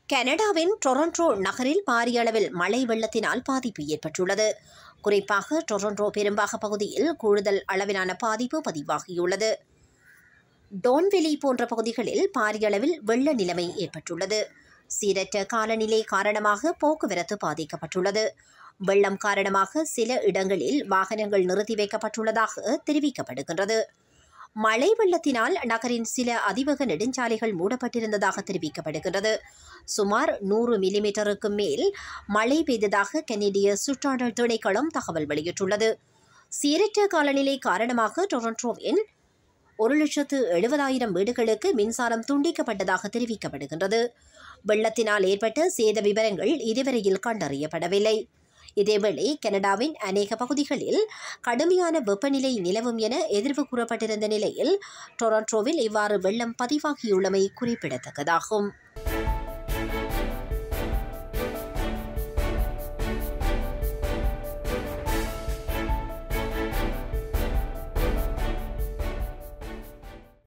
கனடாவின் டொரண்டோ நகரில் பாரிய அளவில் மழை வெள்ளத்தினால் பாதிப்பு ஏற்பட்டுள்ளது குறிப்பாக டொரண்டோ பெரும்பாக பகுதியில் கூடுதல் அளவிலான பாதிப்பு பதிவாகியுள்ளது டோன்வெலி போன்ற பகுதிகளில் பாரிய அளவில் வெள்ள நிலைமை ஏற்பட்டுள்ளது சீரற்ற காலநிலை காரணமாக போக்குவரத்து பாதிக்கப்பட்டுள்ளது வெள்ளம் காரணமாக சில இடங்களில் வாகனங்கள் நிறுத்தி வைக்கப்பட்டுள்ளதாக தெரிவிக்கப்படுகின்றது மழை வெள்ளத்தினால் நகரின் சில அதிவேக நெடுஞ்சாலைகள் மூடப்பட்டிருந்ததாக தெரிவிக்கப்படுகின்றது சுமார் நூறு மில்லிமீட்டருக்கு மேல் மழை பெய்ததாக கனேடிய சுற்றாடல் திணைக்களம் தகவல் வெளியிட்டுள்ளது சீரற்ற காலநிலை காரணமாக டொரண்டோவின் ஒரு லட்சத்து எழுபதாயிரம் வீடுகளுக்கு மின்சாரம் துண்டிக்கப்பட்டதாக தெரிவிக்கப்படுகின்றது வெள்ளத்தினால் ஏற்பட்ட சேத விவரங்கள் இதுவரையில் கண்டறியப்படவில்லை இதேவேளை கனடாவின் அநேக பகுதிகளில் கடுமையான வெப்பநிலை நிலவும் என எதிர்வு கூறப்பட்டிருந்த நிலையில் டொரண்டோவில் இவ்வாறு வெள்ளம் பதிவாகியுள்ளமை குறிப்பிடத்தக்கதாகும்